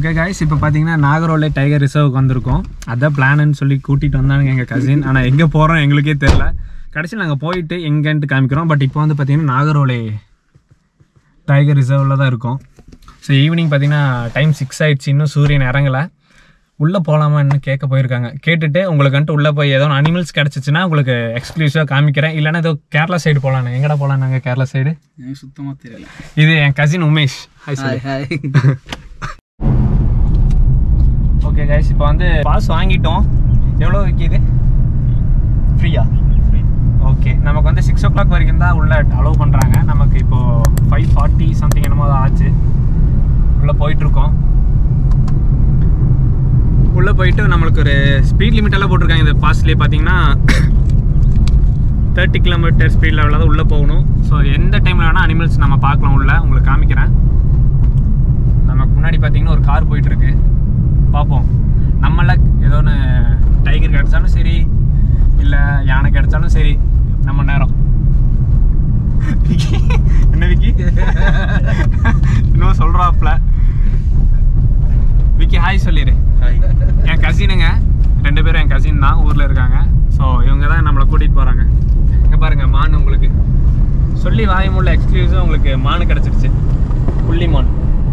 Okay guys இப்போ பார்த்தீங்கன்னா நாகரோலை tiger ரிசர்வுக்கு வந்திருக்கோம் அதான் பிளான்னு சொல்லி கூட்டிகிட்டு வந்தானுங்க எங்கள் கசின் ஆனால் எங்கே போகிறோம் எங்களுக்கே தெரில கடைசியில் நாங்கள் போயிட்டு எங்கேன்ட்டு காமிக்கிறோம் பட் இப்போ வந்து பார்த்தீங்கன்னா நாகரோலை டைகர் ரிசர்வில் தான் இருக்கோம் ஸோ ஈவினிங் பார்த்தீங்கன்னா டைம் சிக்ஸ் ஆயிடுச்சு இன்னும் சூரியன் இறங்கலை உள்ளே போகலாமா இன்னும் கேட்க போயிருக்காங்க கேட்டுட்டு உங்களுக்கு வந்துட்டு உள்ளே போய் ஏதோ அனிமல்ஸ் கிடச்சிச்சின்னா உங்களுக்கு எக்ஸ்க்ளூசிவாக காமிக்கிறேன் இல்லைன்னா ஏதோ கேரளா சைடு போகலான்னு எங்கடா போகலாம் நாங்கள் கேரளா சைடு எனக்கு சுத்தமாக தெரியல இது என் கசின் உமேஷ் ஹாய் சொல்லு ஹாய் ஓகே கைஸ் இப்போ வந்து பாஸ் வாங்கிட்டோம் எவ்வளோ விற்கிது ஃப்ரீயா ஓகே நமக்கு வந்து சிக்ஸ் ஓ கிளாக் வரைக்கும் தான் உள்ள அலோவ் பண்ணுறாங்க நமக்கு இப்போது ஃபைவ் ஃபார்ட்டி சம்திங் என்னமோ தான் ஆச்சு உள்ளே போயிட்டுருக்கோம் உள்ளே போயிட்டு நம்மளுக்கு ஒரு ஸ்பீட் லிமிட் எல்லாம் போட்டிருக்காங்க இந்த பாஸ்லேயே பார்த்தீங்கன்னா தேர்ட்டி கிலோமீட்டர் ஸ்பீட் லெவலில் தான் உள்ளே போகணும் ஸோ எந்த டைமில் வேணால் அனிமல்ஸ் நம்ம பார்க்கலாம் உள்ள உங்களுக்கு காமிக்கிறேன் நமக்கு முன்னாடி பார்த்தீங்கன்னா ஒரு கார் போயிட்டுருக்கு பார்ப்போம் நம்மள ஏதோ ஒன்று டைகர் கிடச்சாலும் சரி இல்லை யானை கிடச்சாலும் சரி நம்ம நேரம் விக்கி, என்ன விக்கி இன்னும் சொல்கிறாப்ல விக்கி ஹாய் சொல்லிடு என் கசினுங்க ரெண்டு பேரும் என் கசின் தான் ஊரில் இருக்காங்க ஸோ இவங்க தான் நம்மளை கூட்டிகிட்டு போகிறாங்க இங்கே பாருங்க மான் உங்களுக்கு சொல்லி வாயமுள்ள எக்ஸ்க்ளூசிவாக உங்களுக்கு மான் கிடச்சிருச்சு புள்ளி மான்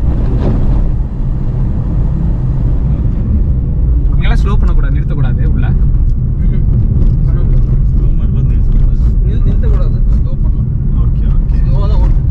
இங்கெல்லாம் ஸ்லோ பண்ணக்கூடாது நிறுத்தக்கூடாது உள்ள நிறுத்தக்கூடாது ஸ்லோ பண்ணலாம் ஓகே ஓகே ஸ்லோவாக தான் ஓடும்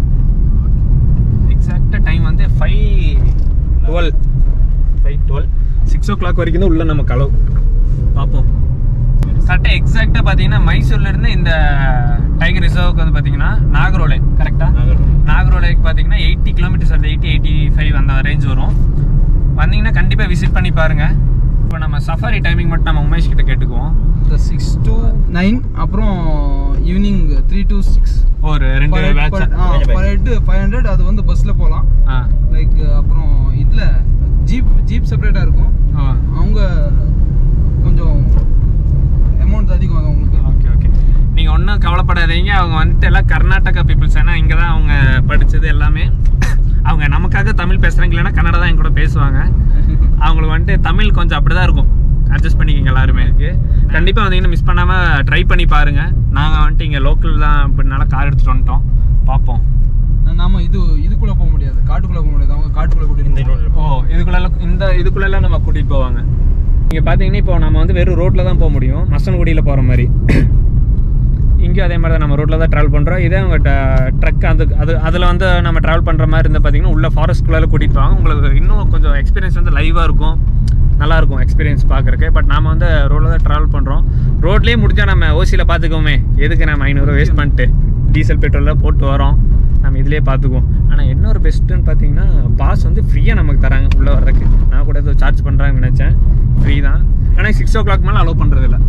எக்ஸாக்டாக டைம் வந்து five twelve five twelve six o'clock வரைக்கும் தான் உள்ள நம்ம கலவு பார்ப்போம் கரெக்டாக எக்ஸாக்டாக பார்த்தீங்கன்னா மைசூர்லேருந்து இந்த டைகர் ரிசர்வுக்கு வந்து பார்த்தீங்கன்னா நாகரோலை கரெக்டாக நாகரோலைக்கு பார்த்தீங்கன்னா எயிட்டி கிலோமீட்டர்ஸ் அந்த எயிட்டி எயிட்டி ஃபைவ் அந்த ரேஞ்ச் வரும் வந்தீங்கன்னா கண்டிப்பாக விசிட் பண்ணி பாருங்கள் இப்போ நம்ம சஃபாரி டைமிங் மட்டும் நம்ம உமேஷ் கிட்ட கேட்டுக்குவோம் இந்த சிக்ஸ் டு நைன் அப்புறம் ஈவினிங் த்ரீ டு சிக்ஸ் ஒரு ரெண்டு batch per head five hundred அது வந்து பஸ்ஸில் போகலாம் ஆ லைக் அப்புறம் இதில் ஜீப் ஜீப் செப்பரேட்டாக இருக்கும் ஆ அவங்க கொஞ்சம் அமௌண்ட் அதிகம் அது அவங்களுக்கு ஓகே ஓகே நீங்கள் ஒன்றும் கவலைப்படாதீங்க அவங்க வந்துட்டு எல்லாம் கர்நாடகா பீப்புள்ஸ் ஏன்னா இங்கே தான் அவங்க படித்தது எல்லாமே அவங்க நமக்காக தமிழ் பேசுகிறாங்க இல்லைன்னா கன்னடா தான் என் கூட பேசுவாங்க அவங்களுக்கு வந்துட்டு தமிழ் கொஞ்சம் அப்படி தான் இருக்கும் அட்ஜஸ்ட் பண்ணிக்கங்க எல்லாருமே இருக்கு கண்டிப்பாக வந்தீங்கன்னா மிஸ் பண்ணாமல் ட்ரை பண்ணி பாருங்கள் நாங்கள் வந்துட்டு இங்கே லோக்கல் தான் அப்படினால கார் எடுத்துகிட்டு வந்துட்டோம் பார்ப்போம் நாம இது இதுக்குள்ளே போக முடியாது காட்டுக்குள்ளே போக முடியாது அவங்க காட்டுக்குள்ளே கூட்டிட்டு ஓ இதுக்குள்ள இந்த இதுக்குள்ளெல்லாம் நம்ம கூட்டிகிட்டு போவாங்க இங்கே பார்த்தீங்கன்னா இப்போ நம்ம வந்து வெறும் ரோட்டில் தான் போக முடியும் மசனகுடியில் போகிற மாதிரி இங்கேயும் அதே மாதிரி தான் நம்ம ரோட்டில் தான் ட்ராவல் பண்ணுறோம் இதே அவங்க ட்ரக் அது அது அதில் வந்து நம்ம ட்ராவல் பண்ணுற மாதிரி இருந்தால் பார்த்தீங்கன்னா உள்ள ஃபாரஸ்ட்குள்ளே கூட்டிகிட்டு போவாங்க உங்களுக்கு இன்னும் கொஞ்சம் எக்ஸ்பீரியன்ஸ் வந்து லைவாக இருக்கும் நல்லாயிருக்கும் எக்ஸ்பீரியன்ஸ் பார்க்குறக்கு பட் நாம வந்து ரோட்டில் தான் ட்ராவல் பண்ணுறோம் ரோட்லேயே முடிஞ்சால் நம்ம ஓசியில் பார்த்துக்கோமே எதுக்கு நம்ம ஐநூறுரூவா வேஸ்ட் பண்ணிட்டு டீசல் பெட்ரோலில் போட்டு வரோம் நம்ம இதிலே பார்த்துக்குவோம் ஆனால் என்ன ஒரு பெஸ்ட்டுன்னு பார்த்தீங்கன்னா பாஸ் வந்து ஃப்ரீயாக நமக்கு தராங்க உள்ளே வர்றதுக்கு நான் கூட ஏதோ சார்ஜ் பண்ணுறாங்கன்னு நினச்சேன் ஃப்ரீ தான் ஆனால் சிக்ஸ் ஓ கிளாக் மேலே அலோவ் பண்ணுறதில்ல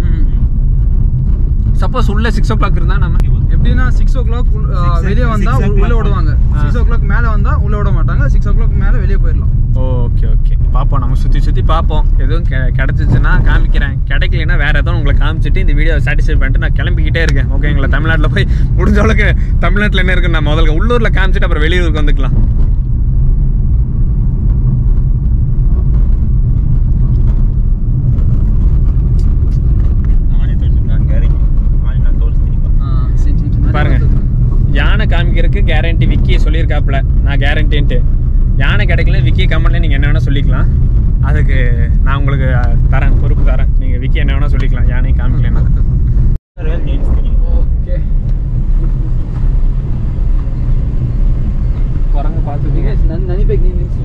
சப்போஸ் உள்ள சிக்ஸ் ஓ கிளாக் இருந்தால் நம்ம எப்படின்னா சிக்ஸ் ஓ கிளாக் வெளியே வந்தா உள்ள விடுவாங்க சிக்ஸ் ஓ கிளாக் மேலே வந்தா உள்ள விட மாட்டாங்க சிக்ஸ் ஓ கிளாக் மேலே வெளியே போயிடலாம் ஓகே ஓகே பார்ப்போம் நம்ம சுற்றி சுற்றி பார்ப்போம் எதுவும் கெ கிடச்சிச்சுன்னா காமிக்கிறேன் கிடைக்கலனா வேறு எதுவும் உங்களை காமிச்சிட்டு இந்த வீடியோ சாட்டிஸ்ஃபை பண்ணிட்டு நான் கிளம்பிக்கிட்டே இருக்கேன் ஓகேங்களா தமிழ்நாட்டில் போய் முடிஞ்ச அளவுக்கு தமிழ்நாட்டில் என்ன இருக்குன்னு நான் முதல்ல உள்ளூரில் காமிச்சிட்டு அப்புறம் வெளியூருக்கு வந்துக்கலாம் பாருங்க யானை காமிக்கிறதுக்கு கேரண்டி விக்கி சொல்லியிருக்காப்புல நான் கேரண்டின்ட்டு யானை கிடைக்கல விக்கி கமெண்ட்ல நீங்கள் என்ன வேணால் சொல்லிக்கலாம் அதுக்கு நான் உங்களுக்கு அஹ், தரேன் பொறுப்பு தரேன் நீங்கள் விக்கி என்ன வேணால் சொல்லிக்கலாம் யானை காமிக்கலன்னா ஓகே குரங்கு பார்த்துக்கீங்க ನನ್ನ ನನಿಬೇಕು ನೀನು ನಿಲ್ಸು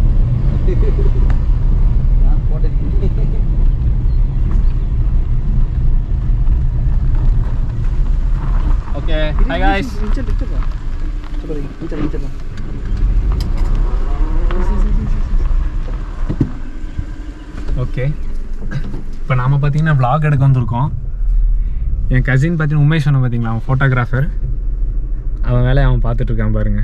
ನಾನು photo okay hi guys okay இப்போ நாம பார்த்தீங்கன்னா vlog எடுக்க வந்திருக்கோம் என் கசின் பார்த்தீங்கன்னா உமேஷ் சொன்ன பார்த்தீங்களா அவன் ஃபோட்டோகிராஃபர் அவன் வேலையை அவன் பார்த்துட்டு இருக்கான் பாருங்க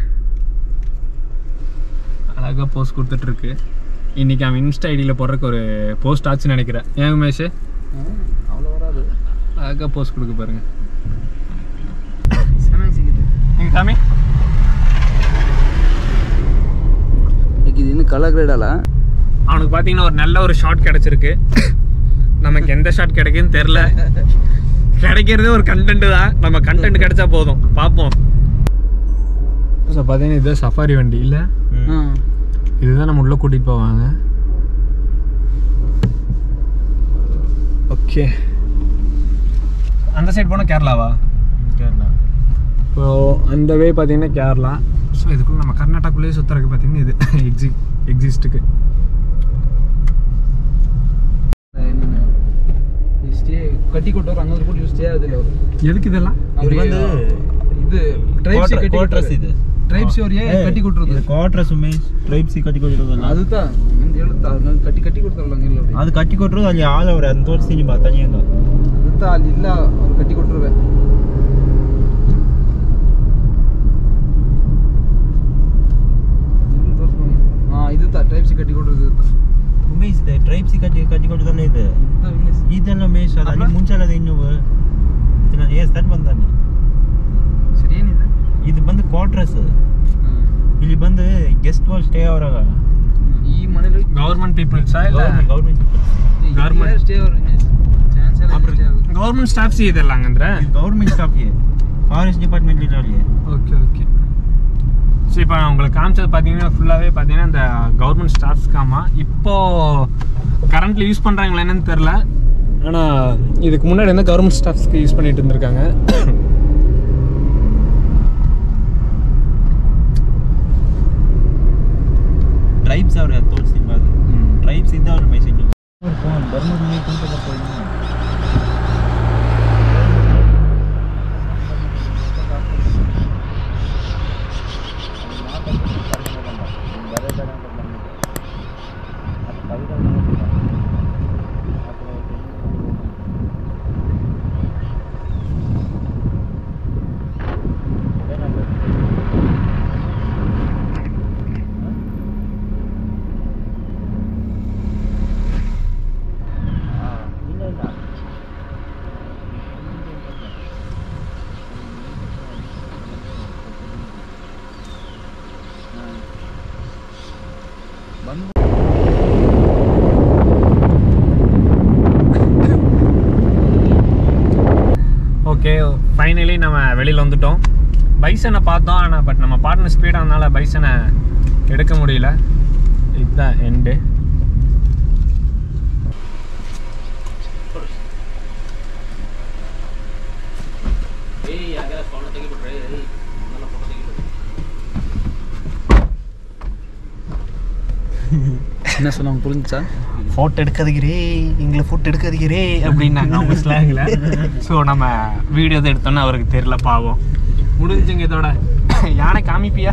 அழகாக போஸ்ட் கொடுத்துட்ருக்கு இன்னைக்கு அவன் இன்ஸ்டா ஐடியில் போடுறதுக்கு ஒரு போஸ்ட் ஆச்சுன்னு நினைக்கிறேன் ஏன் உமேஷ் அவ்வளோ வராது அழகாக போஸ்ட் கொடுக்க பாருங்க ಚೆನ್ನಾಗಿ ಸಿಗುತ್ತೆ நீங்கள் சாமி ಇದು ಇನ್ನು ಕಲರ್ ಗ್ರೇಡ್ ಅಲ್ಲ அவனுக்கு பார்த்தீங்கன்னா ஒரு நல்ல ஒரு ஷாட் கிடச்சிருக்கு நமக்கு எந்த ஷாட் கிடைக்குன்னு தெரில கிடைக்கிறதே ஒரு கண்டென்ட் தான் நம்ம கண்டென்ட் கிடைச்சா போதும் பார்ப்போம் ஸோ பார்த்தீங்கன்னா இது சஃபாரி வண்டி இல்லை ஆ. இதுதான் நம்ம உள்ளே கூட்டிகிட்டு போவாங்க ஓகே அந்த சைடு போனால் கேரளாவா கேரளா இப்போ அந்த வே பார்த்தீங்கன்னா கேரளா ஸோ இதுக்குள்ள நம்ம கர்நாடகாக்குள்ளேயே சுற்றுறதுக்கு பார்த்தீங்கன்னா இது எக்ஸி எக்ஸிஸ்ட்டுக்கு ಈ ಸ್ಟೇ ಕಟ್ಟಿ ಕೊಟ್ಟವ್ರು ಹಂಗಂದ್ರೆ ಕೂಡ ಸ್ಟೇ ಆಗೋದಿಲ್ಲ ಅವರು எதுக்கு இதெல்லாம் ಅವ್ರಿಗೆ ಇದು ಬಂದು ಇದು ಟ್ರೈಬ್ಸ್ ಕಟ್ಟಿ ಕ್ವಾರ್ಟರ್ಸ್ ಇದು ಟ್ರೈಬ್ಸ್ ಅವ್ರಿಗೆ ಕಟ್ಟಿ ಕೊಟ್ಟಿರೋದು ಕ್ವಾರ್ಟರ್ಸ್ ಉಮೇಶ್ ಟ್ರೈಬ್ಸ್ ಕಟ್ಟಿ ಕೊಟ್ಟಿರೋದಲ್ಲ ಅದು ತಾ ಅಂತ ಹೇಳುತ್ತಾ ಹಂಗಂಗ್ ಕಟ್ಟಿ ಕಟ್ಟಿ ಕೊಡ್ತಾರಲ್ಲ ಹಂಗಿಲ್ಲ ಅವ್ರಿಗೆ ಅದು ಕಟ್ಟಿ ಕೊಟ್ಟರು ಅಲ್ಲಿ ಆಲ್ ಅವ್ರೆ ಅದನ್ನ ತೋರಿಸ್ತೀನಿ ಬಾ ತನಿಯಂಗ ಅದು ತಾ ಅಲ್ಲಿ ಇಲ್ಲ ಅವ್ರು ಕಟ್ಟಿ ಕೊಟ್ಟಿರುವೆ ಇಲ್ಲಿ ತೋರ್ಸ್ಕೊಂಡು. ಹಾ ಇದು ತಾ ಟ್ರೈಬ್ಸ್ ಕಟ್ಟಿ ಕೊಟ್ಟಿರೋದು ಇದು ತಾ. ಉಮೇಶ್ ಇದೆ ಟ್ರೈಬ್ಸ್ ಕಟ್ಟಿ ಕಟ್ಟಿ ಕೊಟ್ಟಿದ್ದಲ್ಲ ಇದೆ ಇದು ಇಲ್ಲಿ ಇದೆಲ್ಲ ಉಮೇಶ್ ಅದು ಅಲ್ಲಿ ಅಪ್ಪ? ಮುಂಚೆ ಅಲ್ಲದ ಇನ್ನು ನಾನು ಏ ಸ್ಟಾರ್ಟ್ ಬಂದಾನೆ ಸರಿ ಏನಿದೆ ಇದು ಬಂದು ಕ್ವಾರ್ಟರ್ಸ್ ಇಲ್ಲಿ ಬಂದು ಗೆಸ್ಟ್ ವಾಲ್ ಸ್ಟೇ ಅವರಾಗ ಈ ಮನೇಲಿ ಗೌರ್ಮೆಂಟ್ ಪೀಪಲ್ಸಾ ಇಲ್ಲ ಗೌರ್ಮೆಂಟ್ Government. ಸ್ಟೇ ಅವ್ರು ಚಾನ್ಸ್ ಎಲ್ಲ ಅಬ್ರು- stay ಆಗುತ್ತೆ. ಗೌರ್ಮೆಂಟ್ ಸ್ಟಾಫ್ಸ್ ಇದೆಲ್ಲ ಹಂಗಂದ್ರೆ ಗೌರ್ಮೆಂಟ್ ಸ್ಟಾಫ್ ஃபாரஸ்ட் டிபார்ட்மெண்ட் இல்லை ஓகே ஓகே ஸோ இப்போ நான் உங்களுக்கு காமிச்சது பார்த்தீங்கன்னா ஃபுல்லாகவே பார்த்தீங்கன்னா இந்த கவர்மெண்ட் ஸ்டாஃப்ஸ்க்காமா இப்போ கரண்ட்ல யூஸ் பண்ணுறாங்களா என்னன்னு தெரில ஆனால் இதுக்கு முன்னாடி வந்து கவர்மெண்ட் ஸ்டாஃப்ஸ்க்கு யூஸ் பண்ணிட்டு இருந்திருக்காங்க ಟ್ರೈಬ್ಸ್ ಅವ್ರೆ ಅದು ತೋರಿಸ್ತೀನಿ ಬಾ ಅದು ಟ್ರೈಬ್ಸ್ ಇದ್ದವ್ರ ಮೆಸೇಜ್ ಫೋನ್ ಬರ್ಮೂರು ಮೇ ಕುಂತ ಬರ್ಕೊಳ್ಳಿ ಇಲ್ಲ ಇಲ್ಲ ஓகே ஃபைனலி நம்ம வெளியில் வந்துட்டோம் பைசனை பார்த்தோம் ஆனால் பட் நம்ம பார்ட்னர் ஸ்பீடானதுனால பைசனை எடுக்க முடியல இதுதான் எண்டு என்ன சொன்னாங்க புரிஞ்சுச்சா ஃபோட்டோ எடுக்காதீரே எங்களை ஃபோட்டோ எடுக்காதீரே அப்படின்னாங்க அவங்க ஸ்லாங்கில் ஸோ நம்ம வீடியோ தான் எடுத்தோன்னே அவருக்கு தெரியல பாவம் முடிஞ்சுங்க இதோட யானை காமிப்பியா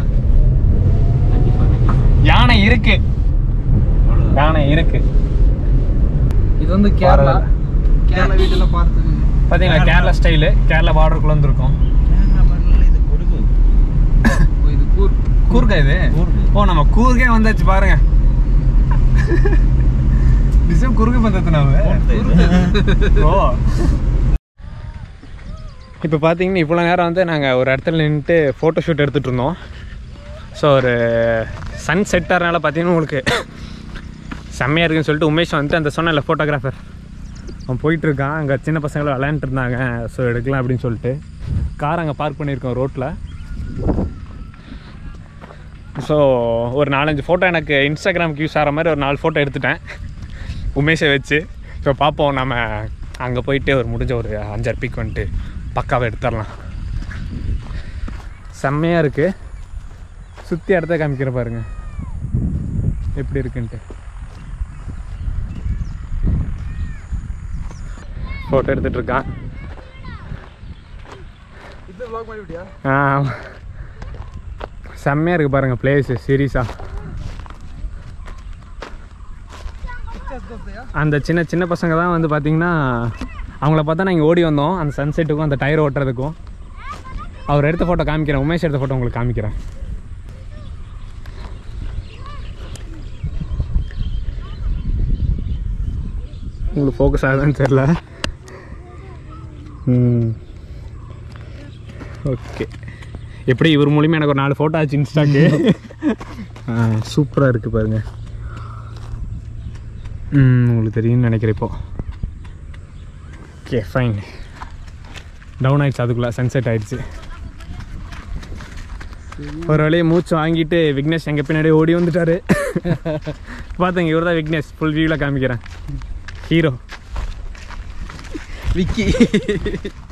யானை இருக்கு யானை இருக்கு இது வந்து கேரளா கேரளா வீட்டெல்லாம் பார்த்து பார்த்தீங்களா கேரளா ஸ்டைலு கேரளா பார்டருக்குள்ள வந்துருக்கோம் கேமரா பண்ணல இது கொடுக்கு ஓ, இது கூர் கூர்க்கா இது கூர்கு. ஓ நம்ம கூர்க்கே வந்தாச்சு பாருங்க நிஜம் குறுக்கு பந்தத்து ஓ இப்போ பார்த்தீங்கன்னா இவ்வளோ நேரம் வந்து நாங்கள் ஒரு இடத்துல நின்றுட்டு ஃபோட்டோ ஷூட் எடுத்துகிட்டு இருந்தோம் ஸோ ஒரு சன் செட்டர்னால பார்த்தீங்கன்னா உங்களுக்கு செம்மையாக இருக்குன்னு சொல்லிட்டு உமேஷ் வந்துட்டு அந்த சொன்னல ஃபோட்டோகிராஃபர் அவன் போயிட்டுருக்கான் அங்கே சின்ன பசங்களை விளையாண்டுட்டு இருந்தாங்க ஸோ எடுக்கலாம் அப்படின்னு சொல்லிட்டு கார் அங்கே பார்க் பண்ணியிருக்கோம் ரோட்டில் ஸோ ஒரு நாலஞ்சு ஃபோட்டோ எனக்கு இன்ஸ்டாகிராமுக்கு யூஸ் ஆகிற மாதிரி ஒரு நாலு ஃபோட்டோ எடுத்துட்டேன் உமேஷை வச்சு ஸோ பார்ப்போம் நம்ம அங்கே போயிட்டு ஒரு முடிஞ்ச ஒரு அஞ்சாறு பிக் வந்துட்டு பக்காவை எடுத்துடலாம் செம்மையாக இருக்குது சுற்றி இடத்த காமிக்கிற பாருங்க எப்படி இருக்குன்ட்டு ஃபோட்டோ எடுத்துகிட்டு இருக்கான் இது vlog பண்ணிவிட்டியா ஆ செம்மையாக இருக்குது பாருங்கள் பிளேஸு சீரியஸாக அந்த சின்ன சின்ன பசங்க தான் வந்து பார்த்தீங்கன்னா அவங்கள பார்த்தா நாங்கள் ஓடி வந்தோம் அந்த சன்செட்டுக்கும் அந்த டயர் ஓட்டுறதுக்கும் அவர் எடுத்த ஃபோட்டோ காமிக்கிறேன் உமேஷ் எடுத்த ஃபோட்டோ உங்களுக்கு காமிக்கிறேன் உங்களுக்கு ஃபோக்கஸ் ஆகுதான்னு தெரில ம் ஓகே எப்படி இவர் மூலியமாக எனக்கு ஒரு நாலு ஃபோட்டோ ஆச்சு இன்ஸ்டாக்கு சூப்பராக இருக்குது பாருங்க ம், உங்களுக்கு தெரியும்னு நினைக்கிறேன் இப்போ ஓகே ஃபைன் டவுன் ஆயிடுச்சு அதுக்குள்ளே சன்செட் ஆயிடுச்சு ஒரு வழியை மூச்சு வாங்கிட்டு விக்னேஷ் எங்கள் பின்னாடி ஓடி வந்துட்டாரு பார்த்தங்க இவர் தான் விக்னேஷ் ஃபுல் வியூவில் காமிக்கிறேன் ஹீரோ விக்கி